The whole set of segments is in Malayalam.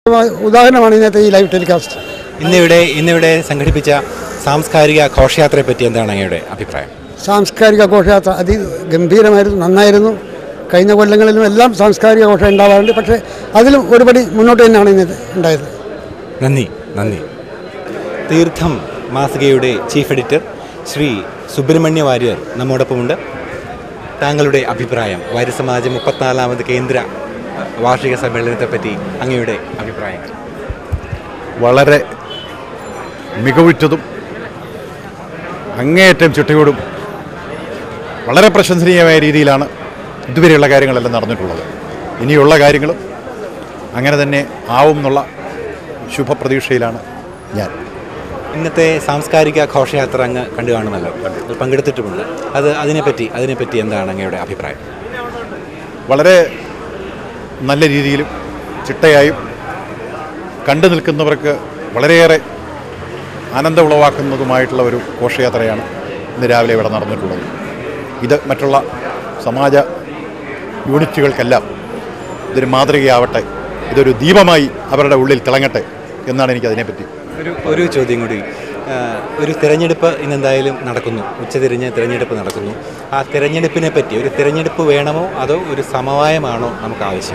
ഉദാഹരണമാണ് ഇന്നത്തെ ഈ ലൈവ് ടെലികാസ്റ്റ് ഇന്നിവിടെ ഇന്നിവിടെ സംഘടിപ്പിച്ച സാംസ്കാരിക ഘോഷയാത്രയെ പറ്റി എന്താണ് അങ്ങയുടെ അഭിപ്രായം സാംസ്കാരിക ഘോഷയാത്ര അതിഗംഭീരമായിരുന്നു നന്നായിരുന്നു കഴിഞ്ഞ കൊല്ലങ്ങളിലും എല്ലാം സാംസ്കാരിക ഘോഷം ഉണ്ടാവാറുണ്ട് പക്ഷേ അതിലും ഒരുപടി മുന്നോട്ട് തന്നെയാണ് ഇന്നത് ഉണ്ടായത് നന്ദി നന്ദി തീർത്ഥം മാസികയുടെ ചീഫ് എഡിറ്റർ ശ്രീ സുബ്രഹ്മണ്യ വാര്യർ നമ്മോടൊപ്പമുണ്ട് താങ്കളുടെ അഭിപ്രായം വാര്യസമാജം മുപ്പത്തിനാലാമത് കേന്ദ്ര വാർഷിക സമ്മേളനത്തെപ്പറ്റി അങ്ങയുടെ അഭിപ്രായം വളരെ മികവുറ്റതും അങ്ങേയറ്റം ചിട്ടയോടും വളരെ പ്രശംസനീയമായ രീതിയിലാണ് ഇതുവരെയുള്ള കാര്യങ്ങളെല്ലാം നടന്നിട്ടുള്ളത് ഇനിയുള്ള കാര്യങ്ങളും അങ്ങനെ തന്നെ ആവും എന്നുള്ള ശുഭപ്രതീക്ഷയിലാണ് ഞാൻ ഇന്നത്തെ സാംസ്കാരിക ഘോഷയാത്ര അങ്ങ് കണ്ടു കാണുമല്ലോ പങ്കെടുത്തിട്ടുമുണ്ട് അത് അതിനെപ്പറ്റി അതിനെപ്പറ്റി എന്താണ് അങ്ങയുടെ അഭിപ്രായം വളരെ നല്ല രീതിയിലും ചിട്ടയായും കണ്ടു നിൽക്കുന്നവർക്ക് വളരെയേറെ ആനന്ദം ഉളവാക്കുന്നതുമായിട്ടുള്ള ഒരു ഘോഷയാത്രയാണ് ഇന്ന് രാവിലെ ഇവിടെ നടന്നിട്ടുള്ളത് ഇത് മറ്റുള്ള സമാജ യൂണിറ്റുകൾക്കെല്ലാം ഇതൊരു മാതൃകയാവട്ടെ ഇതൊരു ദീപമായി അവരുടെ ഉള്ളിൽ തിളങ്ങട്ടെ എന്നാണ് എനിക്ക് അതിനെപ്പറ്റി ഒരു ഒരു ചോദ്യം കൂടി ആ, ഒരു തിരഞ്ഞെടുപ്പ് ഇന്നെന്തായാലും നടക്കുന്നു ഉച്ചതിരിഞ്ഞ് തിരഞ്ഞെടുപ്പ് നടക്കുന്നു ആ തിരഞ്ഞെടുപ്പിനെ പറ്റി ഒരു തിരഞ്ഞെടുപ്പ് വേണമോ അതോ ഒരു സമവായമാണോ നമുക്ക് ആവശ്യം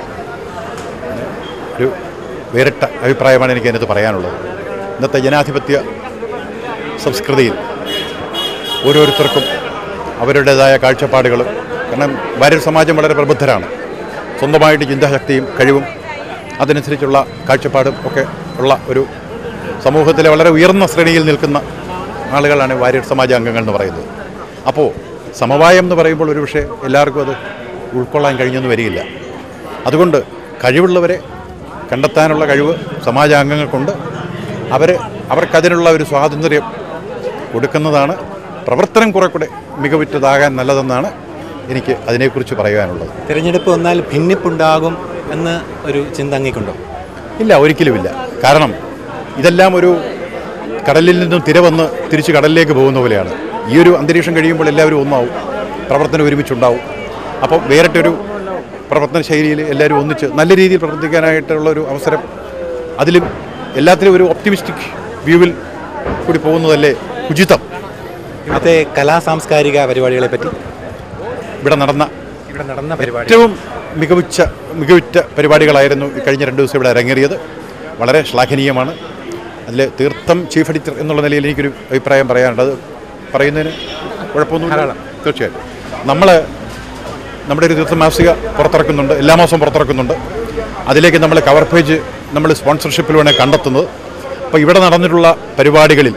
ഒരു വേറിട്ട അഭിപ്രായമാണ് എനിക്ക് അതിനകത്ത് പറയാനുള്ളത് ഇന്നത്തെ ജനാധിപത്യ സംസ്കൃതിയിൽ ഓരോരുത്തർക്കും അവരുടേതായ കാഴ്ചപ്പാടുകൾ കാരണം ഭാരത സമാജം വളരെ പ്രബുദ്ധരാണ് സ്വന്തമായിട്ട് ചിന്താശക്തിയും കഴിവും അതനുസരിച്ചുള്ള കാഴ്ചപ്പാടും ഒക്കെ ഉള്ള ഒരു സമൂഹത്തിലെ വളരെ ഉയർന്ന ശ്രേണിയിൽ നിൽക്കുന്ന ആളുകളാണ് വാര്യർ സമാജ അംഗങ്ങൾ എന്ന് പറയുന്നത് അപ്പോൾ സമവായം എന്ന് പറയുമ്പോൾ ഒരു പക്ഷേ എല്ലാവർക്കും അത് ഉൾക്കൊള്ളാൻ കഴിഞ്ഞെന്ന് വരികയില്ല അതുകൊണ്ട് കഴിവുള്ളവരെ കണ്ടെത്താനുള്ള കഴിവ് സമാജാംഗങ്ങൾക്കുണ്ട് അവർ അവർക്കതിനുള്ള ഒരു സ്വാതന്ത്ര്യം കൊടുക്കുന്നതാണ് പ്രവർത്തനം കുറെ കൂടെ മികവുറ്റതാകാൻ നല്ലതെന്നാണ് എനിക്ക് അതിനെക്കുറിച്ച് പറയാനുള്ളത് തിരഞ്ഞെടുപ്പ് വന്നാൽ ഭിന്നിപ്പുണ്ടാകും എന്ന് ഒരു ചിന്ത അങ്ങേക്കുണ്ടോ ഇല്ല ഒരിക്കലുമില്ല കാരണം ഇതെല്ലാം ഒരു കടലിൽ നിന്നും തിര വന്ന് തിരിച്ച് കടലിലേക്ക് പോകുന്ന പോലെയാണ് ഈ ഒരു അന്തരീക്ഷം കഴിയുമ്പോൾ എല്ലാവരും ഒന്നാവും പ്രവർത്തനം ഒരുമിച്ചുണ്ടാവും അപ്പോൾ വേറിട്ടൊരു പ്രവർത്തന ശൈലിയിൽ എല്ലാവരും ഒന്നിച്ച് നല്ല രീതിയിൽ പ്രവർത്തിക്കാനായിട്ടുള്ള ഒരു അവസരം അതിലും എല്ലാത്തിലും ഒരു ഒപ്റ്റിമിസ്റ്റിക് വ്യൂവിൽ കൂടി പോകുന്നതല്ലേ ഉചിതം ഇന്നത്തെ കലാ സാംസ്കാരിക പരിപാടികളെ പറ്റി ഇവിടെ നടന്ന ഇവിടെ നടന്ന പരിപാടി ഏറ്റവും മികവുച്ച മികവുറ്റ പരിപാടികളായിരുന്നു ഈ കഴിഞ്ഞ രണ്ട് ദിവസം ഇവിടെ അരങ്ങേറിയത് വളരെ ശ്ലാഘനീയമാണ് അതിൽ തീർത്ഥം ചീഫ് എഡിറ്റർ എന്നുള്ള നിലയിൽ എനിക്കൊരു അഭിപ്രായം പറയാനുണ്ട് അത് പറയുന്നതിന് കുഴപ്പമൊന്നുമില്ല തീർച്ചയായിട്ടും നമ്മൾ നമ്മുടെ ഒരു തീർത്ഥം മാസിക പുറത്തിറക്കുന്നുണ്ട് എല്ലാ മാസവും പുറത്തിറക്കുന്നുണ്ട് അതിലേക്ക് നമ്മൾ കവർ പേജ് നമ്മൾ സ്പോൺസർഷിപ്പിൽ വേണേൽ കണ്ടെത്തുന്നത് അപ്പോൾ ഇവിടെ നടന്നിട്ടുള്ള പരിപാടികളിൽ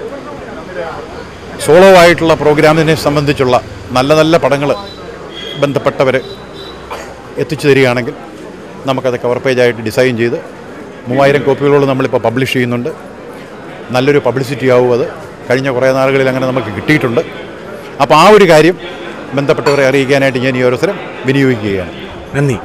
സോളോ ആയിട്ടുള്ള പ്രോഗ്രാമിനെ സംബന്ധിച്ചുള്ള നല്ല നല്ല പടങ്ങൾ ബന്ധപ്പെട്ടവർ എത്തിച്ചു തരികയാണെങ്കിൽ നമുക്കത് കവർ പേജായിട്ട് ഡിസൈൻ ചെയ്ത് മൂവായിരം കോപ്പികളോട് നമ്മളിപ്പോൾ പബ്ലിഷ് ചെയ്യുന്നുണ്ട് നല്ലൊരു പബ്ലിസിറ്റി ആവും അത് കഴിഞ്ഞ കുറേ നാളുകളിൽ അങ്ങനെ നമുക്ക് കിട്ടിയിട്ടുണ്ട് അപ്പോൾ ആ ഒരു കാര്യം ബന്ധപ്പെട്ടവരെ അറിയിക്കാനായിട്ട് ഞാൻ ഈ അവസരം വിനിയോഗിക്കുകയാണ് നന്ദി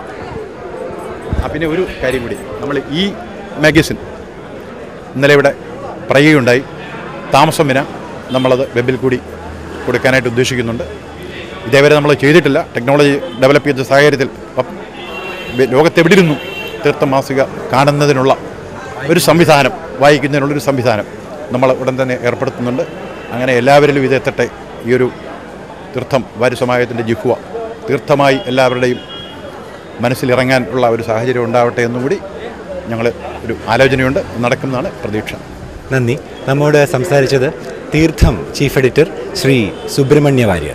ആ പിന്നെ ഒരു കാര്യം കൂടി നമ്മൾ ഈ മാഗസിൻ ഇന്നലെ ഇവിടെ പറയുകയുണ്ടായി താമസം വിന നമ്മളത് വെബിൽ കൂടി കൊടുക്കാനായിട്ട് ഉദ്ദേശിക്കുന്നുണ്ട് ഇതേവരെ നമ്മൾ ചെയ്തിട്ടില്ല ടെക്നോളജി ഡെവലപ്പ് ചെയ്ത സാഹചര്യത്തിൽ അപ്പം വെ- ലോകത്തെവിടിരുന്നു തീർത്ഥ മാസിക കാണുന്നതിനുള്ള ഒരു സംവിധാനം വായിക്കുന്നതിനുള്ളൊരു സംവിധാനം നമ്മൾ ഉടൻ തന്നെ ഏർപ്പെടുത്തുന്നുണ്ട് അങ്ങനെ എല്ലാവരിലും ഇത് എത്തട്ടെ ഈ ഒരു തീർത്ഥം വാര്യസമാജത്തിൻ്റെ ജിഹ്വ തീർത്ഥമായി എല്ലാവരുടെയും മനസ്സിലിറങ്ങാൻ ഉള്ള ഒരു സാഹചര്യം ഉണ്ടാവട്ടെ എന്നും കൂടി ഞങ്ങൾ ഒരു ആലോചനയുണ്ട് നടക്കുന്നതാണ് പ്രതീക്ഷ നന്ദി നമ്മോട് സംസാരിച്ചത് തീർത്ഥം ചീഫ് എഡിറ്റർ ശ്രീ സുബ്രഹ്മണ്യ വാര്യർ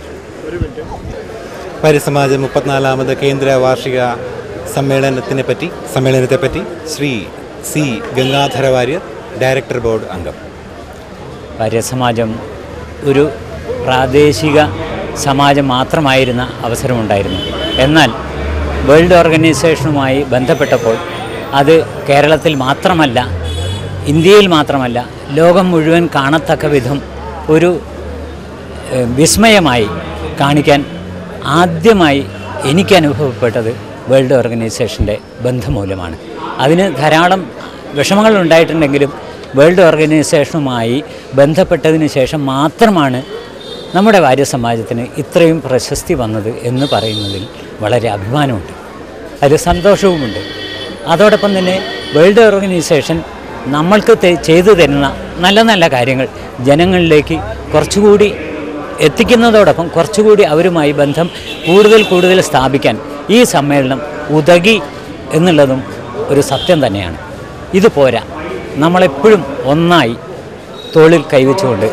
പരിസമാജം മുപ്പത്തിനാലാമത് കേന്ദ്ര വാർഷിക സമ്മേളനത്തിനെ പറ്റി സമ്മേളനത്തെപ്പറ്റി Shri C Gangadhara Warrier director board അംഗം വാര്യസമാജം ഒരു പ്രാദേശിക സമാജം മാത്രമായിരുന്ന അവസരമുണ്ടായിരുന്നു എന്നാൽ വേൾഡ് ഓർഗനൈസേഷനുമായി ബന്ധപ്പെട്ടപ്പോൾ അത് കേരളത്തിൽ മാത്രമല്ല ഇന്ത്യയിൽ മാത്രമല്ല ലോകം മുഴുവൻ കാണത്തക്ക വിധം ഒരു ഏഹ്, വിസ്മയമായി കാണിക്കാൻ ആദ്യമായി എനിക്ക് അനുഭവപ്പെട്ടത് വേൾഡ് ഓർഗനൈസേഷൻ്റെ ബന്ധം മൂലമാണ് അതിന് ധാരാളം വിഷമങ്ങൾ ഉണ്ടായിട്ടുണ്ടെങ്കിലും വേൾഡ് ഓർഗനൈസേഷനുമായി ബന്ധപ്പെട്ടതിന് ശേഷം മാത്രമാണ് നമ്മുടെ വാര്യ സമാജത്തിന് ഇത്രയും പ്രശസ്തി വന്നത് എന്ന് പറയുന്നതിൽ വളരെ അഭിമാനമുണ്ട് അതിൽ സന്തോഷവുമുണ്ട് അതോടൊപ്പം തന്നെ വേൾഡ് ഓർഗനൈസേഷൻ നമ്മൾക്ക് തെ- ചെയ്തു തരുന്ന നല്ല നല്ല കാര്യങ്ങൾ ജനങ്ങളിലേക്ക് കുറച്ചുകൂടി എത്തിക്കുന്നതോടൊപ്പം കുറച്ചുകൂടി അവരുമായി ബന്ധം കൂടുതൽ കൂടുതൽ സ്ഥാപിക്കാൻ ഈ സമ്മേളനം ഉതകി എന്നുള്ളതും ഒരു സത്യം തന്നെയാണ് ഇത് പോരാ നമ്മളെപ്പോഴും ഒന്നായി തോളിൽ കൈവച്ചുകൊണ്ട്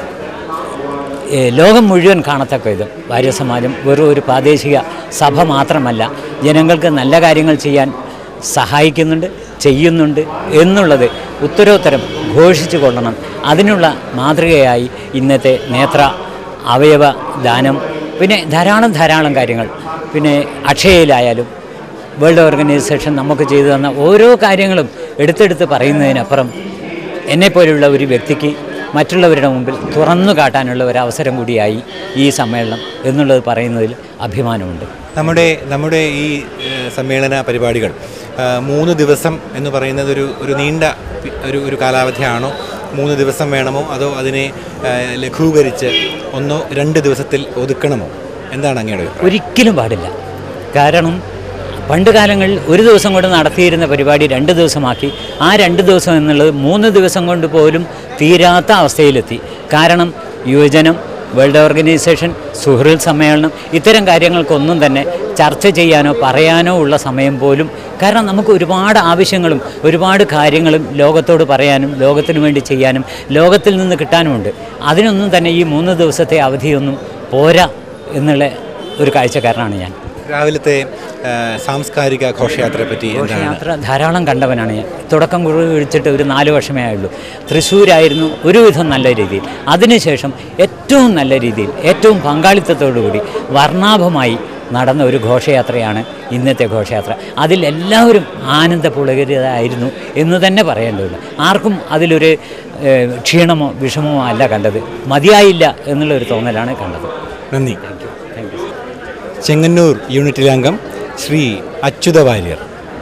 ഏ, ലോകം മുഴുവൻ കാണത്തക്ക വിധം വാര്യസമാജം വെറും ഒരു പ്രാദേശിക സഭ മാത്രമല്ല ജനങ്ങൾക്ക് നല്ല കാര്യങ്ങൾ ചെയ്യാൻ സഹായിക്കുന്നുണ്ട് ചെയ്യുന്നുണ്ട് എന്നുള്ളത് ഉത്തരോത്തരം ഘോഷിച്ചു കൊള്ളണം അതിനുള്ള മാതൃകയായി ഇന്നത്തെ നേത്ര അവയവ ദാനം പിന്നെ ധാരാളം ധാരാളം കാര്യങ്ങൾ പിന്നെ അക്ഷയയിലായാലും വേൾഡ് ഓർഗനൈസേഷൻ നമുക്ക് ചെയ്തു തന്ന ഓരോ കാര്യങ്ങളും എടുത്തെടുത്ത് പറയുന്നതിനപ്പുറം എന്നെപ്പോലുള്ള ഒരു വ്യക്തിക്ക് മറ്റുള്ളവരുടെ മുമ്പിൽ തുറന്നു കാട്ടാനുള്ള ഒരു അവസരം കൂടിയായി ഈ സമ്മേളനം എന്നുള്ളത് പറയുന്നതിൽ അഭിമാനമുണ്ട് നമ്മുടെ നമ്മുടെ ഈ ഏഹ്, സമ്മേളന പരിപാടികൾ ആ, മൂന്ന് ദിവസം എന്ന് പറയുന്നത് ഒരു ഒരു നീണ്ട പി- ഒരു ഒരു കാലാവധിയാണോ മൂന്ന് ദിവസം വേണമോ അതോ അതിനെ ഏഹ്, ലഘൂകരിച്ച് ഒന്നോ രണ്ട് ദിവസത്തിൽ ഒതുക്കണമോ എന്താണ് അങ്ങയുടെ അഭിപ്രായം ഒരിക്കലും പാടില്ല കാരണം പണ്ട് കാലങ്ങളിൽ ഒരു ദിവസം കൊണ്ട് നടത്തിയിരുന്ന പരിപാടി രണ്ട് ദിവസമാക്കി ആ രണ്ട് ദിവസം എന്നുള്ളത് മൂന്ന് ദിവസം കൊണ്ട് പോലും തീരാത്ത അവസ്ഥയിലെത്തി കാരണം യുവജനം വേൾഡ് ഓർഗനൈസേഷൻ സുഹൃൽ സമ്മേളനം ഇത്തരം കാര്യങ്ങൾക്കൊന്നും തന്നെ ചർച്ച ചെയ്യാനോ പറയാനോ ഉള്ള സമയം പോലും കാരണം നമുക്ക് ഒരുപാട് ആവശ്യങ്ങളും ഒരുപാട് കാര്യങ്ങളും ലോകത്തോട് പറയാനും ലോകത്തിനു വേണ്ടി ചെയ്യാനും ലോകത്തിൽ നിന്ന് കിട്ടാനുമുണ്ട് അതിനൊന്നും തന്നെ ഈ മൂന്ന് ദിവസത്തെ അവധിയൊന്നും പോരാ എന്നുള്ള ഒരു കാഴ്ചക്കാരനാണ് ഞാൻ രാവിലത്തെ ആ, സാംസ്കാരിക ഘോഷയാത്രയെ പറ്റി എന്താണ് ഘോഷയാത്ര ധാരാളം കണ്ടവനാണ് ഞാൻ തുടക്കം കുറിച്ചിട്ട് ഒരു നാല് വർഷമേ ആയുള്ളൂ തൃശ്ശൂരായിരുന്നു ഒരുവിധം നല്ല രീതിയിൽ അതിനുശേഷം ഏറ്റവും നല്ല രീതിയിൽ ഏറ്റവും പങ്കാളിത്തത്തോടുകൂടി വർണ്ണാഭമായി നടന്ന ഒരു ഘോഷയാത്രയാണ് ഇന്നത്തെ ഘോഷയാത്ര അതിൽ എല്ലാവരും ആനന്ദപുളകരിതായിരുന്നു എന്ന് തന്നെ പറയേണ്ടതുള്ളൂ ആർക്കും അതിലൊരു ഏഹ്, ക്ഷീണമോ വിഷമമോ അല്ല കണ്ടത് മതിയായില്ല എന്നുള്ളൊരു തോന്നലാണ് കണ്ടത് നന്ദി thank you thank you Chengannur യൂണിറ്റിലെ അംഗം ശ്രീ അച്യുത വാര്യർ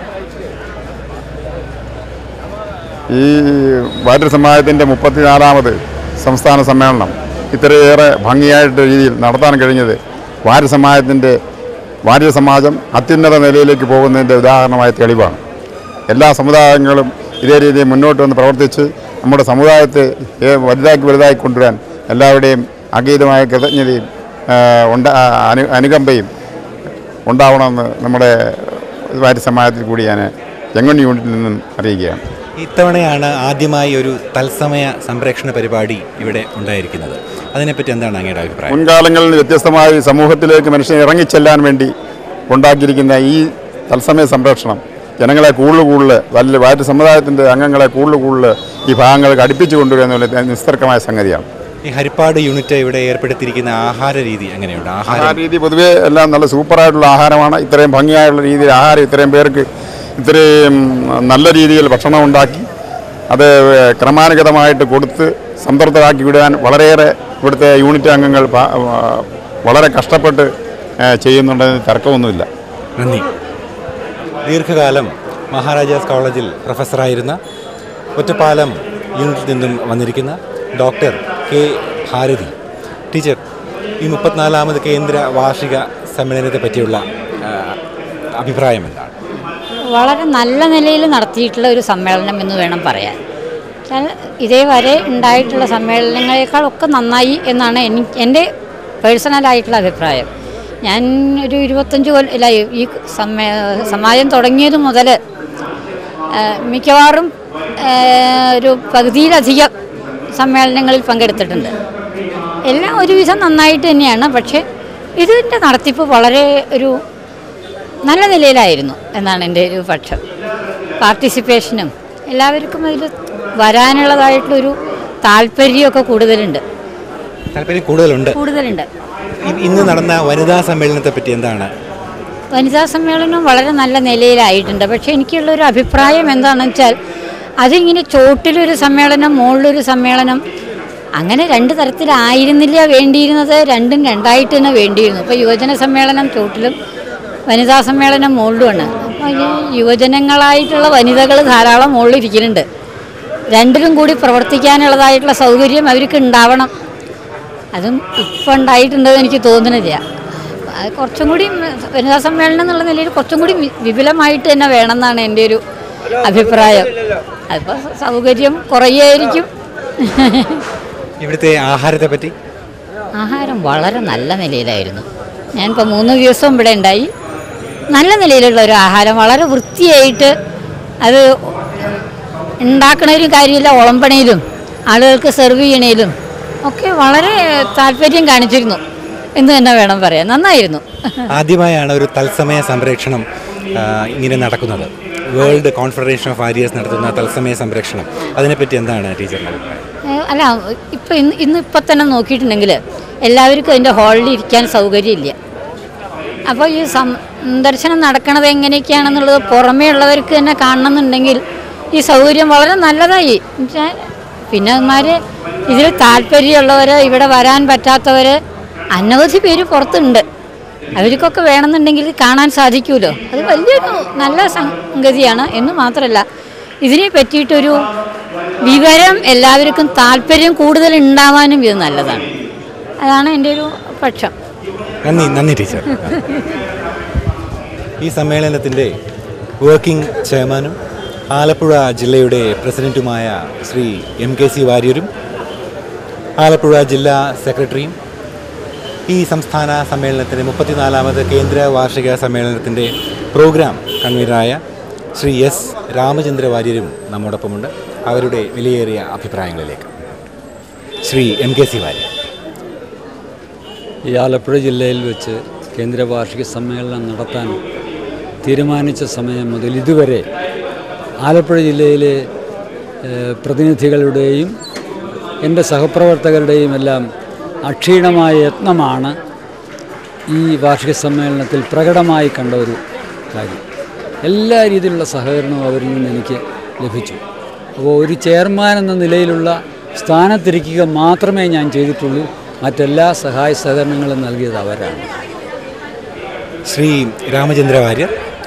ഈ വാര്യർ സമാജത്തിൻ്റെ മുപ്പത്തിനാലാമത് സംസ്ഥാന സമ്മേളനം ഇത്രയേറെ ഭംഗിയായിട്ട് രീതിയിൽ നടത്താൻ കഴിഞ്ഞത് വാര്യ സമാജത്തിൻ്റെ വാര്യ സമാജം അത്യുന്നത നിലയിലേക്ക് പോകുന്നതിൻ്റെ ഉദാഹരണമായ തെളിവാണ് എല്ലാ സമുദായങ്ങളും ഇതേ രീതിയിൽ മുന്നോട്ട് വന്ന് പ്രവർത്തിച്ച് നമ്മുടെ സമുദായത്തെ ഏ- വലുതാക്കി വലുതാക്കി കൊണ്ടുവരാൻ എല്ലാവരുടെയും അഗീതമായ കൃതജ്ഞതയും ആ, ഉണ്ട ആ, അനു അനുകമ്പയും ഉണ്ടാവണമെന്ന് നമ്മുടെ വാര്യ സമാജത്തിൽ കൂടി ഞാൻ ചെങ്ങണ്ണി യൂണിറ്റിൽ നിന്നും അറിയിക്കുകയാണ് ഇത്തവണയാണ് ആദ്യമായി ഒരു തത്സമയ സംപ്രേഷണ പരിപാടി ഇവിടെ ഉണ്ടായിരിക്കുന്നത് അതിനെപ്പറ്റി എന്താണ് അങ്ങയുടെ അഭിപ്രായം മുൻകാലങ്ങളിൽ നിന്ന് വ്യത്യസ്തമായി സമൂഹത്തിലേക്ക് മനുഷ്യൻ ഇറങ്ങിച്ചെല്ലാൻ വേണ്ടി ഉണ്ടാക്കിയിരിക്കുന്ന ഈ തത്സമയ സംരക്ഷണം ജനങ്ങളെ കൂടുതൽ കൂടുതൽ വലിയ വാറ്റ് സമുദായത്തിൻ്റെ അംഗങ്ങളെ കൂടുതൽ കൂടുതൽ ഈ ഭാഗങ്ങൾക്ക് അടുപ്പിച്ചു കൊണ്ടുവരിക എന്നുള്ള നിസ്തർക്കമായ സംഗതിയാണ് ഈ ഹരിപ്പാട് യൂണിറ്റ് ഇവിടെ ഏർപ്പെടുത്തിയിരിക്കുന്ന ആഹാര രീതി എങ്ങനെയുണ്ട് ആഹാര ആഹാരം രീതി പൊതുവേ എല്ലാം നല്ല സൂപ്പറായിട്ടുള്ള ആഹാരമാണ് ഇത്രയും ഭംഗിയായുള്ള രീതിയിൽ ആഹാരം ഇത്രയും പേർക്ക് ഇത്രയും നല്ല രീതിയിൽ ഭക്ഷണം ഉണ്ടാക്കി അത് ക്രമാനുഗതമായിട്ട് കൊടുത്ത് സംതൃപ്തരാക്കി വിടാൻ വളരെയേറെ ഇവിടുത്തെ യൂണിറ്റ് അംഗങ്ങൾ പ- വളരെ കഷ്ടപ്പെട്ട് ഏഹ്, ചെയ്യുന്നുണ്ടെന്ന് തർക്കമൊന്നുമില്ല നന്ദി ദീർഘകാലം മഹാരാജാസ് കോളേജിൽ പ്രൊഫസറായിരുന്ന ഒറ്റപ്പാലം യൂണിറ്റിൽ നിന്നും വന്നിരിക്കുന്ന ഡോക്ടർ കെ ഭാരതി ടീച്ചർ ഈ മുപ്പത്തിനാലാമത് കേന്ദ്ര വാർഷിക സമ്മേളനത്തെ പറ്റിയുള്ള ആ, അഭിപ്രായം എന്താണ് വളരെ നല്ല നിലയിൽ നടത്തിയിട്ടുള്ള ഒരു സമ്മേളനം എന്ന് വേണം പറയാൻ എന്നാൽ ഇതേവരെ ഉണ്ടായിട്ടുള്ള സമ്മേളനങ്ങളെക്കാളൊക്കെ നന്നായി എന്നാണ് എനിക്ക് എൻ്റെ പേഴ്സണലായിട്ടുള്ള അഭിപ്രായം ഞാൻ ഒരു ഇരുപത്തഞ്ച് കൊല്ലം ഇല്ല ഈ സമ്മേ സമാജം തുടങ്ങിയത് മുതൽ മിക്കവാറും ആ, ഒരു പകുതിയിലധികം സമ്മേളനങ്ങളിൽ പങ്കെടുത്തിട്ടുണ്ട് എല്ലാം ഒരുവിധം നന്നായിട്ട് തന്നെയാണ് പക്ഷേ ഇതിൻ്റെ നടത്തിപ്പ് വളരെ ഒരു നല്ല നിലയിലായിരുന്നു എന്നാണ് എൻ്റെ ഒരു പക്ഷം പാർട്ടിസിപ്പേഷനും എല്ലാവർക്കും അതിൽ വരാനുള്ളതായിട്ടുള്ളൊരു താല്പര്യമൊക്കെ കൂടുതലുണ്ട് താല്പര്യം കൂടുതലുണ്ട് കൂടുതലുണ്ട് ഇ- ഇന്ന് നടന്ന വനിതാ സമ്മേളനത്തെ പറ്റി എന്താണ് വനിതാ സമ്മേളനം വളരെ നല്ല നിലയിലായിട്ടുണ്ട് പക്ഷേ എനിക്കുള്ളൊരു അഭിപ്രായം എന്താണെന്ന് വെച്ചാൽ അതിങ്ങനെ ചോട്ടിലൊരു സമ്മേളനം മുകളിലൊരു സമ്മേളനം അങ്ങനെ രണ്ട് തരത്തിലായിരുന്നില്ല വേണ്ടിയിരുന്നത് രണ്ടും രണ്ടായിട്ട് തന്നെ വേണ്ടിയിരുന്നു ഇപ്പോൾ യുവജന സമ്മേളനം ചോട്ടിലും വനിതാ സമ്മേളനം മുകളിലുമാണ് അപ്പോൾ ഈ യുവജനങ്ങളായിട്ടുള്ള വനിതകൾ ധാരാളം മുകളിലിരിക്കുന്നുണ്ട് രണ്ടിലും കൂടി പ്രവർത്തിക്കാനുള്ളതായിട്ടുള്ള സൗകര്യം അവർക്ക് ഉണ്ടാവണം അതും ഇപ്പം ഉണ്ടായിട്ടുണ്ടെന്ന് എനിക്ക് തോന്നുന്നില്ല അത് കുറച്ചും കൂടി വനിതാ സമ്മേളനം എന്നുള്ള നിലയിൽ കുറച്ചും കൂടി വി- വിപുലമായിട്ട് തന്നെ വേണമെന്നാണ് എൻ്റെ ഒരു അഭിപ്രായം അതിപ്പോൾ സൗകര്യം കുറയായിരിക്കും ഇവിടുത്തെ ആഹാരത്തെ പറ്റി ആഹാരം വളരെ നല്ല നിലയിലായിരുന്നു ഞാനിപ്പോൾ മൂന്ന് ദിവസവും ഇവിടെ ഉണ്ടായി നല്ല നിലയിലുള്ള ഒരു ആഹാരം വളരെ വൃത്തിയായിട്ട് അത് ഉണ്ടാക്കണതിലും കാര്യമില്ല ഉളമ്പണയിലും ആളുകൾക്ക് സെർവ് ചെയ്യണേലും ഒക്കെ വളരെ താല്പര്യം കാണിച്ചിരുന്നു എന്ന് തന്നെ വേണം പറയാൻ നന്നായിരുന്നു ആദ്യമായാണ് ഒരു തത്സമയ സംപ്രേക്ഷണം ആ, ഇങ്ങനെ നടക്കുന്നത് വേൾഡ് കോൺഫെഡറേഷൻ ഓഫ് ആരിയേഴ്സ് നടത്തുന്ന തത്സമയ സംരക്ഷണം അതിനെപ്പറ്റി എന്താണ് ടീച്ചറിൻ്റെ അഭിപ്രായം ഏഹ് അല്ല ഇപ്പം ഇന്ന് ഇന്ന് ഇപ്പം തന്നെ നോക്കിയിട്ടുണ്ടെങ്കിൽ എല്ലാവർക്കും അതിൻ്റെ ഹാളിൽ ഇരിക്കാൻ സൗകര്യമില്ല അപ്പോൾ ഈ സന്ദർശനം നടക്കണത് എങ്ങനെയൊക്കെയാണെന്നുള്ളത് പുറമേ ഉള്ളവർക്ക് തന്നെ കാണണമെന്നുണ്ടെങ്കിൽ ഈ സൗകര്യം വളരെ നല്ലതായി എന്നുവെച്ചാൽ പിന്നെ അവന്മാർ ഇതിൽ താല്പര്യമുള്ളവർ ഇവിടെ വരാൻ പറ്റാത്തവർ അനവധി പേര് പുറത്തുണ്ട് അവർക്കൊക്കെ വേണമെന്നുണ്ടെങ്കിൽ കാണാൻ സാധിക്കുമല്ലോ അത് വലിയൊരു നല്ല സംഗതിയാണ് എന്ന് മാത്രമല്ല ഇതിനെ പറ്റിയിട്ടൊരു വിവരം എല്ലാവർക്കും താല്പര്യം കൂടുതൽ ഉണ്ടാവാനും ഇത് നല്ലതാണ് അതാണ് എൻ്റെ ഒരു പക്ഷം നന്ദി നന്ദി ടീച്ചർ ഈ സമ്മേളനത്തിൻ്റെ വർക്കിംഗ് ചെയർമാനും ആലപ്പുഴ ജില്ലയുടെ പ്രസിഡൻറ്റുമായ ശ്രീ എം കെ സി വാര്യരും ആലപ്പുഴ ജില്ലാ സെക്രട്ടറിയും ഈ സംസ്ഥാന സമ്മേളനത്തിൻ്റെ മുപ്പത്തിനാലാമത് കേന്ദ്ര വാർഷിക സമ്മേളനത്തിൻ്റെ പ്രോഗ്രാം കൺവീനറായ ശ്രീ എസ് രാമചന്ദ്ര വാര്യരും നമ്മോടൊപ്പമുണ്ട് അവരുടെ വിലയേറിയ അഭിപ്രായങ്ങളിലേക്ക് Shri M K C Warrier ഈ ആലപ്പുഴ ജില്ലയിൽ വെച്ച് കേന്ദ്ര വാർഷിക സമ്മേളനം നടത്താൻ തീരുമാനിച്ച സമയം മുതൽ ഇതുവരെ ആലപ്പുഴ ജില്ലയിലെ ഏഹ്, പ്രതിനിധികളുടെയും എൻ്റെ സഹപ്രവർത്തകരുടെയും എല്ലാം അക്ഷീണമായ യത്നമാണ് ഈ വാർഷിക സമ്മേളനത്തിൽ പ്രകടമായി കണ്ട ഒരു കാര്യം എല്ലാ രീതിയിലുള്ള സഹകരണവും അവരിൽ നിന്ന് എനിക്ക് ലഭിച്ചു അപ്പോൾ ഒരു ചെയർമാൻ എന്ന നിലയിലുള്ള സ്ഥാനത്തിരിക്കുക മാത്രമേ ഞാൻ ചെയ്തിട്ടുള്ളൂ മറ്റെല്ലാ സഹായ സഹകരണങ്ങളും നൽകിയത് അവരാണ് ശ്രീ രാമചന്ദ്ര വാര്യർ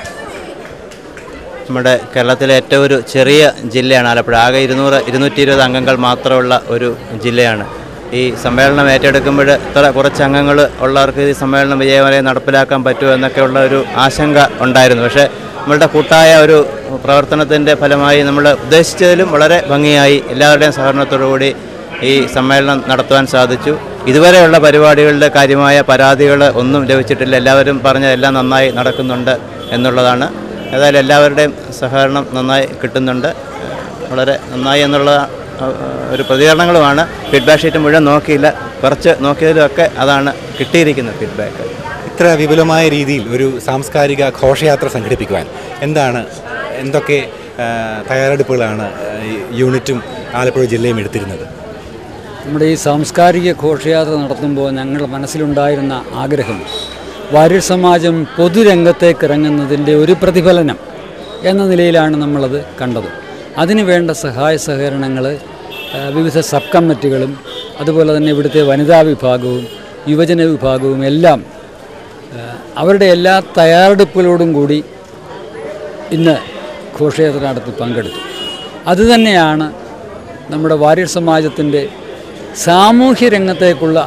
നമ്മുടെ കേരളത്തിലെ ഏറ്റവും ഒരു ചെറിയ ജില്ലയാണ് ആലപ്പുഴ ആകെ ഇരുന്നൂറ് ഇരുന്നൂറ്റി ഇരുപത് അംഗങ്ങൾ മാത്രമുള്ള ഒരു ജില്ലയാണ് ഈ സമ്മേളനം ഏറ്റെടുക്കുമ്പോൾ ഇത്ര കുറച്ച് അംഗങ്ങൾ ഉള്ളവർക്ക് ഈ സമ്മേളനം വിജയകരമായി നടപ്പിലാക്കാൻ പറ്റുമോ എന്നൊക്കെയുള്ള ഒരു ആശങ്ക ഉണ്ടായിരുന്നു പക്ഷേ നമ്മളുടെ കൂട്ടായ ഒരു പ്രവർത്തനത്തിൻ്റെ ഫലമായി നമ്മൾ ഉദ്ദേശിച്ചതിലും വളരെ ഭംഗിയായി എല്ലാവരുടെയും സഹകരണത്തോടു കൂടി ഈ സമ്മേളനം നടത്തുവാൻ സാധിച്ചു ഇതുവരെയുള്ള പരിപാടികളുടെ കാര്യമായ പരാതികൾ ഒന്നും ലഭിച്ചിട്ടില്ല എല്ലാവരും പറഞ്ഞതെല്ലാം നന്നായി നടക്കുന്നുണ്ട് എന്നുള്ളതാണ് ഏതായാലും എല്ലാവരുടെയും സഹകരണം നന്നായി കിട്ടുന്നുണ്ട് വളരെ നന്നായി എന്നുള്ള ആ, ഒരു പ്രതികരണങ്ങളുമാണ് ഫീഡ്ബാക്ക് ഷീറ്റ് മുഴുവൻ നോക്കിയില്ല കുറച്ച് നോക്കിയതിലൊക്കെ അതാണ് കിട്ടിയിരിക്കുന്ന ഫീഡ്ബാക്ക് ഇത്ര വിപുലമായ രീതിയിൽ ഒരു സാംസ്കാരിക ഘോഷയാത്ര സംഘടിപ്പിക്കുവാൻ എന്താണ് എന്തൊക്കെ ആ, തയ്യാറെടുപ്പുകളാണ് ആ, ഈ യൂണിറ്റും ആലപ്പുഴ ജില്ലയും എടുത്തിരുന്നത് നമ്മുടെ ഈ സാംസ്കാരിക ഘോഷയാത്ര നടത്തുമ്പോൾ ഞങ്ങളുടെ മനസ്സിലുണ്ടായിരുന്ന ആഗ്രഹം വാര്യർ സമാജം പൊതുരംഗത്തേക്ക് ഇറങ്ങുന്നതിൻ്റെ ഒരു പ്രതിഫലനം എന്ന നിലയിലാണ് നമ്മളത് കണ്ടത് അതിനു വേണ്ട സഹായ സഹകരണങ്ങൾ ആ, വിവിധ സബ് കമ്മിറ്റികളും അതുപോലെ തന്നെ ഇവിടുത്തെ വനിതാ വിഭാഗവും യുവജന വിഭാഗവും എല്ലാം ആ, അവരുടെ എല്ലാ തയ്യാറെടുപ്പുകളോടും കൂടി ഇന്ന് ഘോഷയാത്ര നടത്തി പങ്കെടുത്തു അതുതന്നെയാണ് നമ്മുടെ വാര്യർ സമാജത്തിൻ്റെ സാമൂഹ്യ രംഗത്തേക്കുള്ള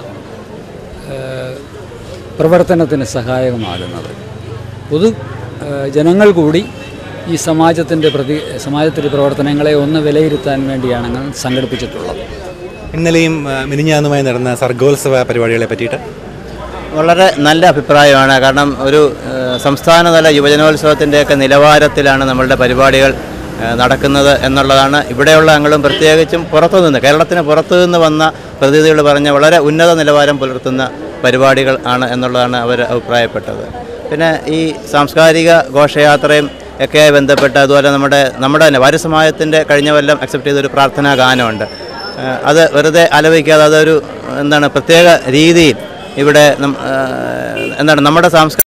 ഏഹ്, പ്രവർത്തനത്തിന് സഹായകമാകുന്നത് പൊതു ഏഹ്, ജനങ്ങൾ കൂടി ഈ സമാജത്തിൻ്റെ പ്രതി സമാജത്തിൻ്റെ പ്രവർത്തനങ്ങളെ ഒന്ന് വിലയിരുത്താൻ വേണ്ടിയാണ് ഞങ്ങൾ സംഘടിപ്പിച്ചിട്ടുള്ളത് ഇന്നലെയും ആ, മിനിഞ്ഞാന്നുമായി നടന്ന സർഗോത്സവ പരിപാടികളെ പറ്റിയിട്ട് വളരെ നല്ല അഭിപ്രായമാണ് കാരണം ഒരു ഏഹ്, സംസ്ഥാനതല യുവജനോത്സവത്തിൻ്റെയൊക്കെ നിലവാരത്തിലാണ് നമ്മളുടെ പരിപാടികൾ ഏഹ്, നടക്കുന്നത് എന്നുള്ളതാണ് ഇവിടെയുള്ള അംഗങ്ങളും പ്രത്യേകിച്ചും പുറത്തുനിന്ന് കേരളത്തിന് പുറത്തു നിന്ന് വന്ന പ്രതിനിധികൾ പറഞ്ഞ വളരെ ഉന്നത നിലവാരം പുലർത്തുന്ന പരിപാടികൾ ആണ് എന്നുള്ളതാണ് അവർ അഭിപ്രായപ്പെട്ടത് പിന്നെ ഈ സാംസ്കാരിക ഘോഷയാത്രയും ഒക്കെയായി ബന്ധപ്പെട്ട് അതുപോലെ നമ്മുടെ നമ്മുടെ തന്നെ വാര്യസമാജത്തിൻ്റെ കഴിഞ്ഞ കൊല്ലം അക്സെപ്റ്റ് ചെയ്തൊരു പ്രാർത്ഥനാ ഗാനമുണ്ട് ഏഹ്, അത് വെറുതെ ആലോചിക്കാതെ അതൊരു എന്താണ് പ്രത്യേക രീതിയിൽ ഇവിടെ നം- ഏഹ് എന്താണ് നമ്മുടെ സാംസ്കാരിക